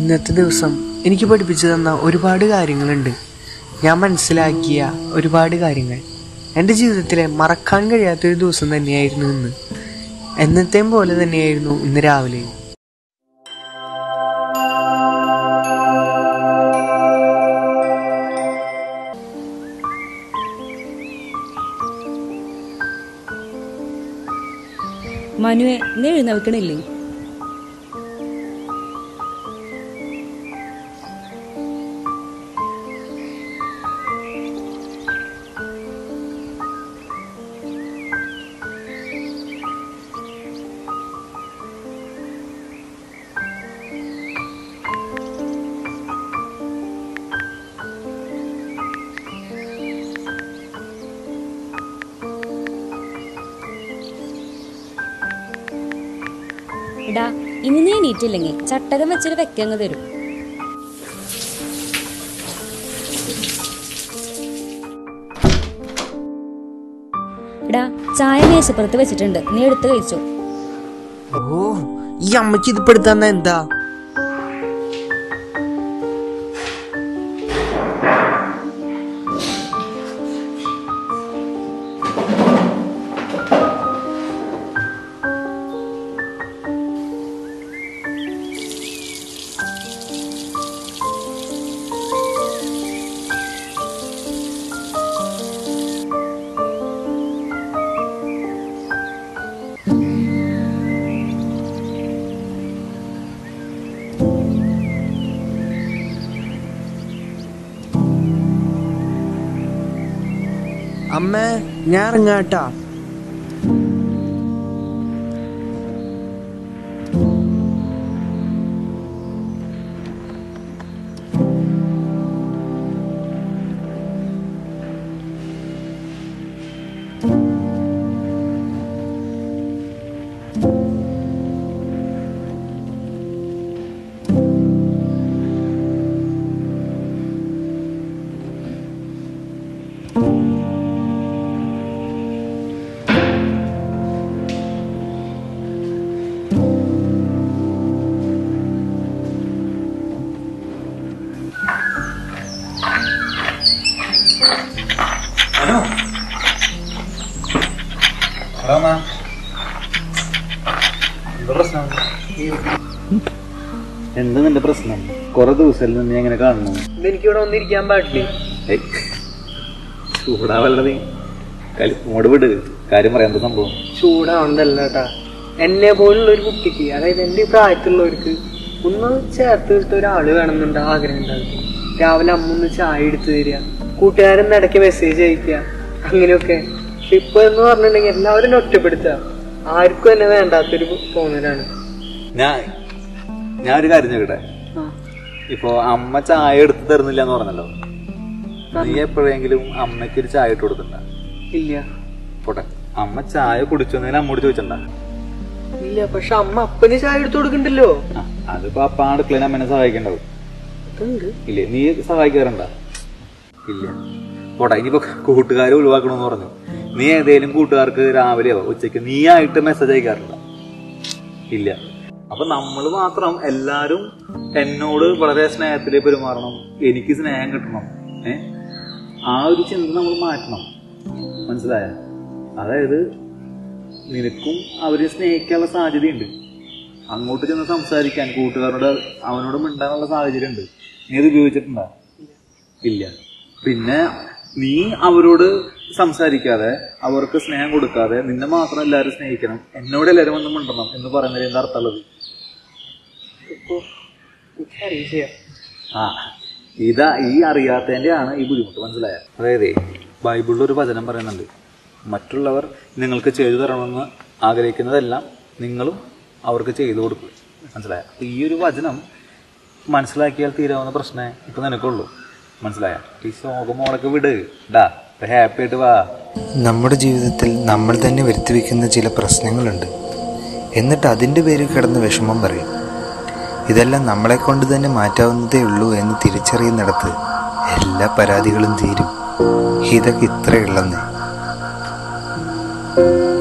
ഇന്നത്തെ ദിവസം എനിക്ക് പഠിപ്പിച്ചു തന്ന ഒരുപാട് കാര്യങ്ങളുണ്ട് ഞാൻ മനസ്സിലാക്കിയ ഒരുപാട് കാര്യങ്ങൾ എൻ്റെ ജീവിതത്തിലെ മറക്കാൻ കഴിയാത്തൊരു ദിവസം തന്നെയായിരുന്നു ഇന്ന് എന്നത്തെയും പോലെ തന്നെയായിരുന്നു ഇന്ന് രാവിലെ മനുവെ നീ എഴുന്നേൽക്കണില്ലേ എടാ ഇനി നീ എണീറ്റില്ലെങ്കിൽ ചട്ടകം വെച്ചൊരു വെക്കങ്ങ് തരും എടാ ചായ മേശപ്പുറത്ത് വെച്ചിട്ടുണ്ട് നീ എടുത്ത് കഴിച്ചോ ഓ ഈ അമ്മയ്ക്ക് ഇത് പെടുത്താന്ന എന്താ അമ്മേ ഞാൻ ഇറങ്ങാട്ടാ ഹലോ ഹലോ മാ എന്താ പ്രശ്നം എന്താ നിന്റെ പ്രശ്നം കുറെ ദിവസത്തിൽ നിന്ന് എങ്ങനെ കാണണം എനിക്കിവിടെ വന്നിരിക്കാൻ പാടില്ലേ ചൂടാവല്ല നീ കലി മോട് വിട് കാര്യം പറയാൻ എന്താ സംഭവം ചൂടാവണ്ടല്ല കേട്ടാ എന്നെ പോലുള്ള ഒരു കുട്ടിക്ക് അതായത് എൻ്റെ ഈ പ്രായത്തിലുള്ളവർക്ക് ഒന്ന് ചേർത്ത് നിർത്ത ഒരാള് വേണമെന്നുണ്ട് ആഗ്രഹം ഉണ്ടാവും രാവിലെ അമ്മ ഒന്ന് ചായ എടുത്തു തരിക കൂട്ടുകാരൻ ഇടയ്ക്ക് മെസ്സേജ് അയക്കുക അങ്ങനെയൊക്കെ പക്ഷെ ഇപ്പൊ എന്ന് പറഞ്ഞിട്ടുണ്ടെങ്കിൽ എല്ലാവരും എന്നെ ഒറ്റപ്പെടുത്തുക ആർക്കും എന്നെ വേണ്ടാത്തൊരു തോന്നലാണ് ഞാൻ ഞാൻ ഒരു കാര്യം ചോദിക്കട്ടെ ഇപ്പൊ അമ്മ ചായ എടുത്ത് തരുന്നില്ല എന്ന് പറഞ്ഞല്ലോ നീ എപ്പോഴെങ്കിലും അമ്മയ്ക്ക് ഒരു ചായ ഇട്ട് കൊടുക്കണ്ട ഇല്ല പോട്ടെ അമ്മ ചായ കുടിച്ചോന്നതിന് അമ്മോട് ചോദിച്ചണ്ട ഇല്ല പക്ഷെ അമ്മ അപ്പന് ചായ എടുത്തു കൊടുക്കണ്ടല്ലോ ആ, അതിപ്പോ അപ്പ അടുക്കളയിൽ അമ്മനെ സഹായിക്കണ്ടാവും അതുണ്ട് ഇല്ലേ നീ സഹായിക്കാറുണ്ട ഇല്ല പോട്ടെ ഇനിയിപ്പോ കൂട്ടുകാരെ ഒഴിവാക്കണമെന്ന് പറഞ്ഞു നീ ഏതെങ്കിലും കൂട്ടുകാർക്ക് രാവിലെയോ ഉച്ചയ്ക്ക് നീ ആയിട്ട് മെസ്സേജ് അയക്കാറുണ്ട ഇല്ല അപ്പൊ നമ്മൾ മാത്രം എല്ലാരും എന്നോട് വളരെ സ്നേഹത്തിൽ പെരുമാറണം എനിക്ക് സ്നേഹം കിട്ടണം ഏ ആ ഒരു ചിന്ത നമ്മൾ മാറ്റണം മനസ്സിലായ അതായത് നിനക്കും അവരെ സ്നേഹിക്കാനുള്ള സാധ്യതയുണ്ട് അങ്ങോട്ട് ചെന്ന് സംസാരിക്കാൻ കൂട്ടുകാരോട് അവനോട് മിണ്ടാനുള്ള സാഹചര്യം ഉണ്ട് നീ അത് ഉപയോഗിച്ചിട്ടുണ്ടോ ഇല്ല പിന്നെ നീ അവരോട് സംസാരിക്കാതെ അവർക്ക് സ്നേഹം കൊടുക്കാതെ നിന്നെ മാത്രം എല്ലാവരും സ്നേഹിക്കണം എന്നോട് എല്ലാവരും വന്ന് മിണ്ടണം എന്ന് പറയുന്നതിൽ എന്താ അർത്ഥമുള്ളത് ഇപ്പൊ എനിക്കറിയില്ല ആ ഇതാ ഈ അറിയാത്തതിന്റെ ആണ് ഈ ബുദ്ധിമുട്ട് മനസ്സിലായ അതായത് ബൈബിളിൽ ഒരു വചനം പറയുന്നുണ്ട് മറ്റുള്ളവർ നിങ്ങൾക്ക് ചെയ്തു തരണമെന്ന് ആഗ്രഹിക്കുന്നതെല്ലാം നിങ്ങളും അവർക്ക് ചെയ്തു കൊടുക്കുക മനസ്സിലായ ഈ ഒരു വചനം മനസ്സിലാക്കിയാൽ തീരാവുന്ന പ്രശ്നമേ ഇപ്പൊ നിനക്കുള്ളൂ മനസ്സിലായ ഈ ശോകമോളൊക്കെ വിട് ഡാ ഹാപ്പി ആയിട്ട് വാ നമ്മുടെ ജീവിതത്തിൽ നമ്മൾ തന്നെ വരുത്തിവെക്കുന്ന ചില പ്രശ്നങ്ങളുണ്ട് എന്നിട്ട് അതിൻ്റെ പേരിൽ കിടന്ന് വിഷമം പറയും ഇതെല്ലാം നമ്മളെ കൊണ്ട് തന്നെ മാറ്റാവുന്നതേ ഉള്ളൂ എന്ന് തിരിച്ചറിയുന്നിടത്ത് എല്ലാ പരാതികളും തീരും ഇതൊക്കെ ഇത്രയുള്ളന്നേ